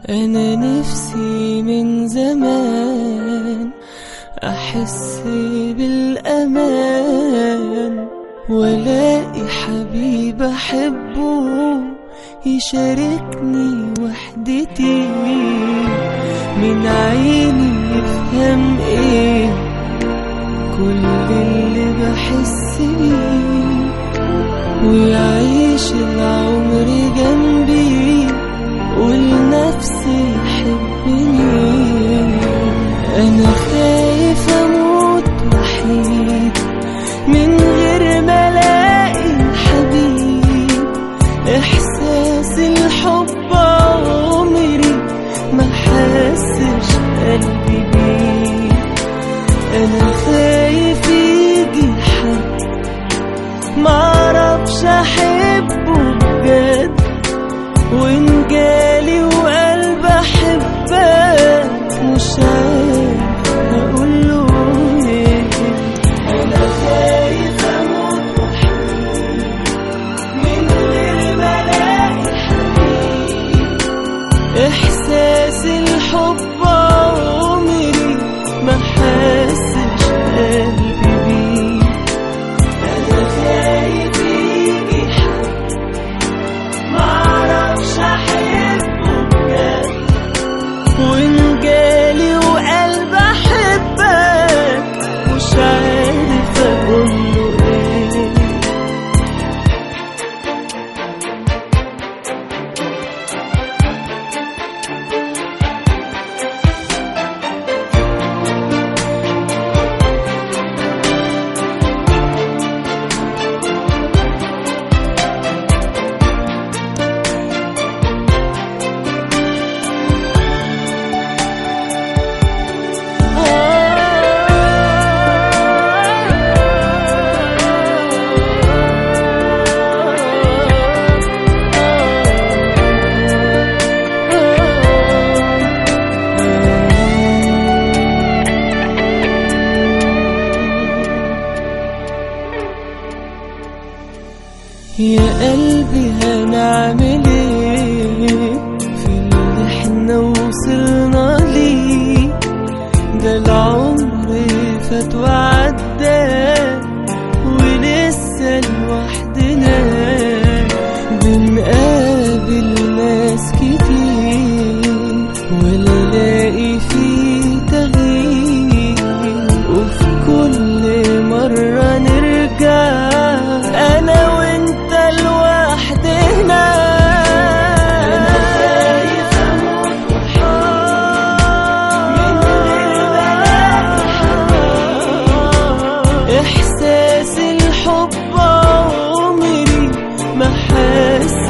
أنا نفسي من زمان أحس بالأمان ولاقي حبيب أحبه يشاركني وحدتي من عيني يفهم إيه كل اللي بحس بيه ويعيش العمر جنبي ولنفسي يحبني انا خايف اموت وحيد من غير ما الاقي حبيب احساس الحب عمري ما حسش قلبي بيه انا خايف يجي حد معرفش احبه بجد وان جالي وقلب احبك مش عارف اقوله ايه انا خايف اموت وحيد من غير ما الاقي حبيب احساس الحب عمري ما حسش قلبي بيه انا خايف يجي حد معرفش احبه بجد وان جالي وقلب احبك مش عارف اقوله ايه يا قلبي هنعمل ايه في اللي احنا وصلنا ليه ده العمر فات وعدى ولسه لوحدنا بنقابل ناس كتير ولا لاقي فيه تغيير وفي كل مرة نرجع أنا وأنت لوحدنا أنا خايف أموت من غير ما إحساس الحب عمري ما حاسس